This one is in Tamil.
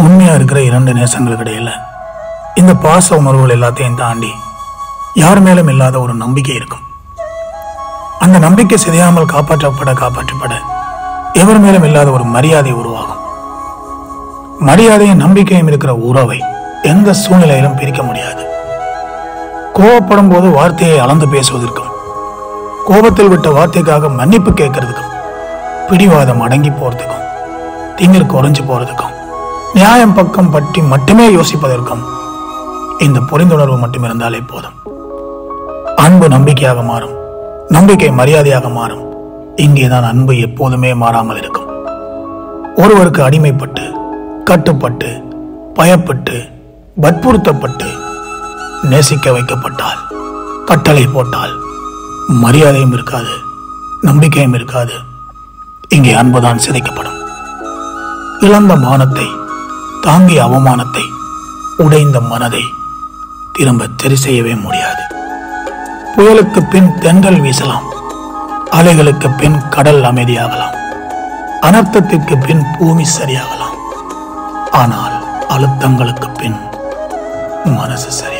உண்மையா இருக்கிற இரண்டு நேசங்களுக்கு இடையில இந்த பாச உணர்வுகள் எல்லாத்தையும் தாண்டி யார் மேலும் இல்லாத ஒரு நம்பிக்கை இருக்கும் அந்த நம்பிக்கை சிதையாமல் காப்பாற்றப்பட காப்பாற்றப்பட எவர் மேலும் இல்லாத ஒரு மரியாதை உருவாகும் மரியாதையும் நம்பிக்கையும் இருக்கிற உறவை எந்த சூழ்நிலையிலும் பிரிக்க முடியாது கோவப்படும் போது வார்த்தையை அளந்து பேசுவதற்கும் கோபத்தில் விட்ட வார்த்தைக்காக மன்னிப்பு கேட்கறதுக்கும் பிடிவாதம் அடங்கி போறதுக்கும் திமிர் குறைஞ்சு போறதுக்கும் நியாயம் பக்கம் பற்றி மட்டுமே யோசிப்பதற்கும் இந்த புரிந்துணர்வு மட்டும் இருந்தாலே போதும் அன்பு நம்பிக்கையாக மாறும் நம்பிக்கை மரியாதையாக மாறும் இங்கேதான் அன்பு எப்போதுமே மாறாமல் இருக்கும் ஒருவருக்கு அடிமைப்பட்டு கட்டுப்பட்டு பயப்பட்டு வற்புறுத்தப்பட்டு நேசிக்க வைக்கப்பட்டால் கட்டளை போட்டால் மரியாதையும் இருக்காது நம்பிக்கையும் இருக்காது இங்கே அன்புதான் சிதைக்கப்படும் இழந்த மானத்தை தாங்கிய அவமானத்தை உடைந்த மனதை திரும்ப சரி செய்யவே முடியாது புயலுக்கு பின் தென்றல் வீசலாம் அலைகளுக்கு பின் கடல் அமைதியாகலாம் அனர்த்தத்திற்கு பின் பூமி சரியாகலாம் ஆனால் அழுத்தங்களுக்கு பின் மனசு சரி